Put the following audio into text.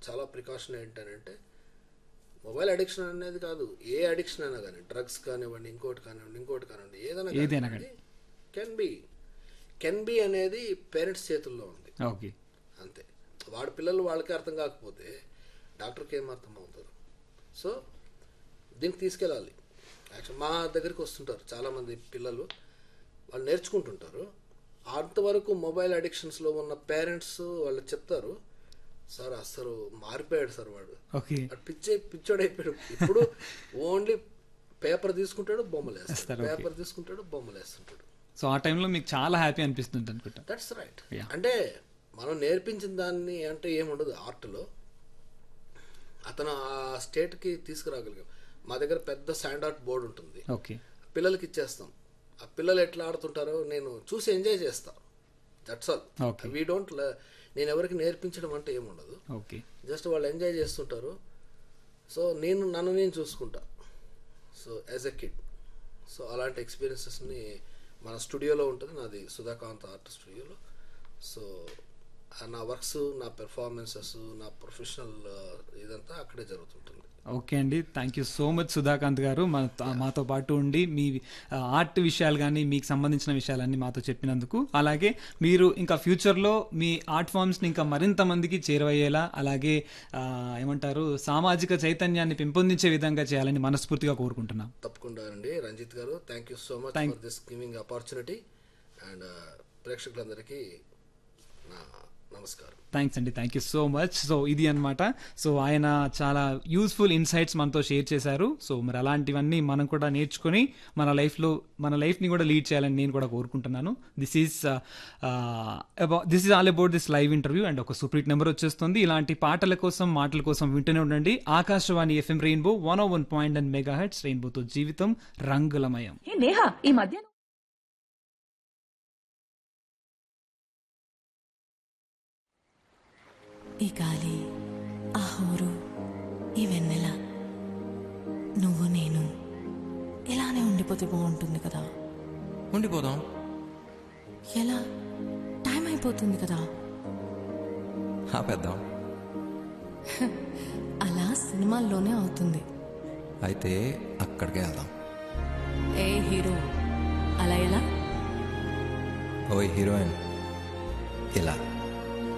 చాలా ప్రికాషన్ ఏంటంటే mobile addiction అనేది కాదు ఏ అడిక్షన్ అయినా కానీ డ్రగ్స్ కానివ్వండి ఇంకోటి కానివ్వండి ఇంకోటి కానివ్వండి ఏదైనా ఏదైనా కెన్ బి కెన్ బి అనేది పేరెంట్స్ చేతుల్లో ఉంది ఓకే అంతే వాడి పిల్లలు వాళ్ళకి అర్థం కాకపోతే డాక్టర్కి ఏం అర్థం అవుతారు సో దీనికి తీసుకెళ్ళాలి యాక్చువల్ మా దగ్గరికి వస్తుంటారు చాలామంది పిల్లలు వాళ్ళు నేర్చుకుంటుంటారు అంతవరకు మొబైల్ అడిక్షన్స్లో ఉన్న పేరెంట్స్ వాళ్ళు చెప్తారు సార్ అసలు మారిపోయాడు సార్ వాడు ఓకే వాడు పిచ్చే పిచ్చోడు అయిపోయాడు ఇప్పుడు ఓన్లీ పేపర్ తీసుకుంటాడు బొమ్మలు వేస్తాడు వేస్తారు, okay. పేపర్ తీసుకుంటాడు బొమ్మలు వేస్తుంటాడు సో ఆ టైంలో మీకు చాలా హ్యాపీ అనిపిస్తుంది అనుకుంటా దట్స్ రైట్ Yeah. అంటే మనం నేర్పించిన దాన్ని అంటే ఏముండదు ఆర్ట్లో అతను ఆ స్టేట్కి తీసుకురాగలిగాం మా దగ్గర పెద్ద శాండ్ ఆర్ట్ బోర్డు ఉంటుంది ఓకే పిల్లలకి ఇచ్చేస్తాం ఆ పిల్లలు ఎట్లా ఆడుతుంటారో నేను చూసి ఎంజాయ్ చేస్తా that's all Okay. We don't నేను ఎవరికి నేర్పించడం అంటే ఏముండదు ఓకే జస్ట్ వాళ్ళు ఎంజాయ్ చేస్తుంటారు సో నేను నన్ను నేను చూసుకుంటా so as a kid so అలాంటి ఎక్స్పీరియన్సెస్ని మన స్టూడియోలో ఉంటుంది నాది సుధాకాంత్ ఆర్ట్ స్టూడియోలో సో ఆ నా వర్క్స్ నా పెర్ఫార్మెన్సెస్ నా ప్రొఫెషనల్ ఇదంతా అక్కడే జరుగుతుంటుంది ఓకే అండి thank you so much Sudhakanth garu మా మాతో పాటు ఉండి మీ ఆ, ఆర్ట్ విషయాలు కానీ మీకు సంబంధించిన విషయాలన్నీ మాతో చెప్పినందుకు అలాగే మీరు ఇంకా ఫ్యూచర్లో మీ ఆర్ట్ ఫామ్స్ని ఇంకా మరింత మందికి చేరువయ్యేలా అలాగే ఆ, ఏమంటారు సామాజిక చైతన్యాన్ని పెంపొందించే విధంగా చేయాలని మనస్ఫూర్తిగా కోరుకుంటున్నాం తప్పకుండా అండి Ranjith garu thank you so much Thank- for this giving opportunity and ప్రేక్షకులందరికీ నా నమస్కారం థ్యాంక్స్ అండి thank you so much so ఇది అన్నమాట సో ఆయన చాలా యూస్ఫుల్ ఇన్సైట్స్ మనతో షేర్ చేశారు సో మరి అలాంటివన్నీ మనం కూడా నేర్చుకొని మన లైఫ్లో మన లైఫ్ని కూడా లీడ్ చేయాలని నేను కూడా కోరుకుంటున్నాను this is this is all about this live interview and ఒక సూపరిట్ నెంబర్ వచ్చేస్తుంది ఇలాంటి పాటల కోసం మాటల కోసం వింటూనే ఉండండి Akashvani FM rainbow one O one point and mega hertz రెయిన్బోతో జీవితం రంగులమయం హే నేహా ఈ మధ్య నువ్వు- ఈ గాలి ఆ హోరు ఈ వెన్నెల నువ్వు నేను ఇలానే ఉండిపోతే బాగుంటుంది కదా ఉండిపోదాం ఎలా టైం అయిపోతుంది కదా ఆపేద్దాం అలా సినిమాల్లోనే అవుతుంది అయితే అక్కడికే వెళ్దాం ఏ హీరో అలా ఎలా ఓయ్ హీరోయిన్ ఇలా